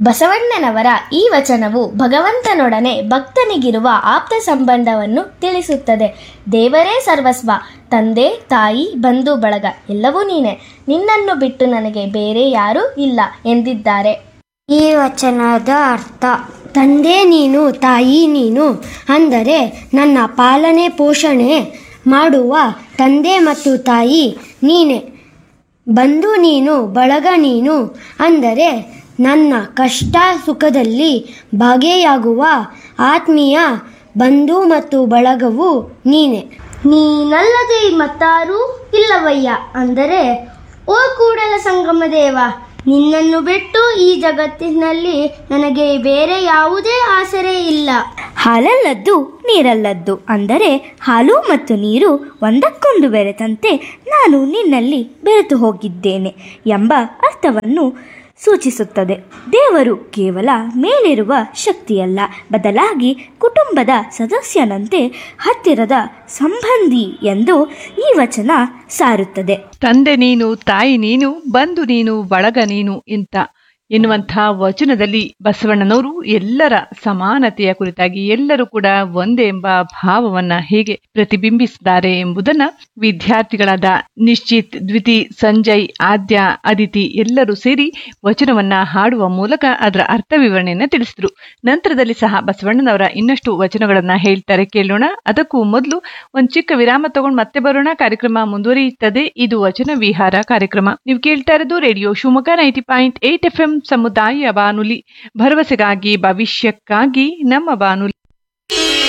ಬಸವಣ್ಣನವರ ಈ ವಚನವು ಭಗವಂತನೊಡನೆ ಭಕ್ತನಿಗಿರುವ ಆಪ್ತ ಸಂಬಂಧವನ್ನು ತಿಳಿಸುತ್ತದೆ ದೇವರೇ ಸರ್ವಸ್ವ ತಂದೆ ತಾಯಿ ಬಂಧು ಬಳಗ ಎಲ್ಲವೂ ನೀನೆ ನಿನ್ನನ್ನು ಬಿಟ್ಟು ನನಗೆ ಬೇರೆ ಯಾರೂ ಇಲ್ಲ ಎಂದಿದ್ದಾರೆ ಈ ವಚನದ ಅರ್ಥ ತಂದೆ ನೀನು ತಾಯಿ ನೀನು ಅಂದರೆ ನನ್ನ ಪಾಲನೆ ಪೋಷಣೆ ಮಾಡುವ ತಂದೆ ಮತ್ತು ತಾಯಿ ನೀನೆ ಬಂಧು ನೀನು ಬಳಗ ನೀನು ಅಂದರೆ ನನ್ನ ಕಷ್ಟ ಸುಖದಲ್ಲಿ ಭಾಗಿಯಾಗುವ ಆತ್ಮೀಯ ಬಂಧು ಮತ್ತು ಬಳಗವು ನೀನೆ ನೀನಲ್ಲದೆ ಮತ್ತಾರೂ ಇಲ್ಲವಯ್ಯ ಅಂದರೆ ಓ ಕೂಡಲ ಸಂಗಮ ದೇವ ನಿನ್ನನ್ನು ಬಿಟ್ಟು ಈ ಜಗತ್ತಿನಲ್ಲಿ ನನಗೆ ಬೇರೆ ಯಾವುದೇ ಆಸರೆ ಇಲ್ಲ ಹಾಲಲ್ಲದ್ದು ನೀರಲ್ಲದ್ದು ಅಂದರೆ ಹಾಲು ಮತ್ತು ನೀರು ಒಂದಕ್ಕೊಂದು ಬೆರೆತಂತೆ ನಾನು ನಿನ್ನಲ್ಲಿ ಬೆರೆತು ಹೋಗಿದ್ದೇನೆ ಎಂಬ ಅರ್ಥವನ್ನು ಸೂಚಿಸುತ್ತದೆ ದೇವರು ಕೇವಲ ಮೇಲಿರುವ ಶಕ್ತಿಯಲ್ಲ ಬದಲಾಗಿ ಕುಟುಂಬದ ಸದಸ್ಯನಂತೆ ಹತ್ತಿರದ ಸಂಬಂಧಿ ಎಂದು ಈ ವಚನ ಸಾರುತ್ತದೆ ತಂದೆ ನೀನು ತಾಯಿ ನೀನು ಬಂಧು ನೀನು ಬಳಗ ನೀನು ಇಂತ ಎನ್ನುವಂಥ ವಚನದಲ್ಲಿ ಬಸವಣ್ಣನವರು ಎಲ್ಲರ ಸಮಾನತೆಯ ಕುರಿತಾಗಿ ಎಲ್ಲರೂ ಕೂಡ ಒಂದೇ ಎಂಬ ಭಾವವನ್ನ ಹೇಗೆ ಪ್ರತಿಬಿಂಬಿಸಿದ್ದಾರೆ ಎಂಬುದನ್ನ ವಿದ್ಯಾರ್ಥಿಗಳಾದ ನಿಶ್ಚಿತ್ ದ್ವಿತಿ ಸಂಜಯ್ ಆದ್ಯ ಅದಿತಿ ಎಲ್ಲರೂ ಸೇರಿ ವಚನವನ್ನ ಹಾಡುವ ಮೂಲಕ ಅದರ ಅರ್ಥ ವಿವರಣೆಯನ್ನ ತಿಳಿಸಿದ್ರು ನಂತರದಲ್ಲಿ ಸಹ ಬಸವಣ್ಣನವರ ಇನ್ನಷ್ಟು ವಚನಗಳನ್ನ ಹೇಳ್ತಾರೆ ಕೇಳೋಣ ಅದಕ್ಕೂ ಮೊದಲು ಒಂದು ಚಿಕ್ಕ ವಿರಾಮ ತಗೊಂಡು ಮತ್ತೆ ಬರೋಣ ಕಾರ್ಯಕ್ರಮ ಮುಂದುವರಿಯುತ್ತದೆ ಇದು ವಚನ ವಿಹಾರ ಕಾರ್ಯಕ್ರಮ ನೀವು ಕೇಳ್ತಾ ಇರೋದು radio Shivamogga ninety point eight F M ಸಮುದಾಯ ಬಾನುಲಿ ಭರವಸೆಗಾಗಿ ಭವಿಷ್ಯಕ್ಕಾಗಿ ನಮ್ಮ ಬಾನುಲಿ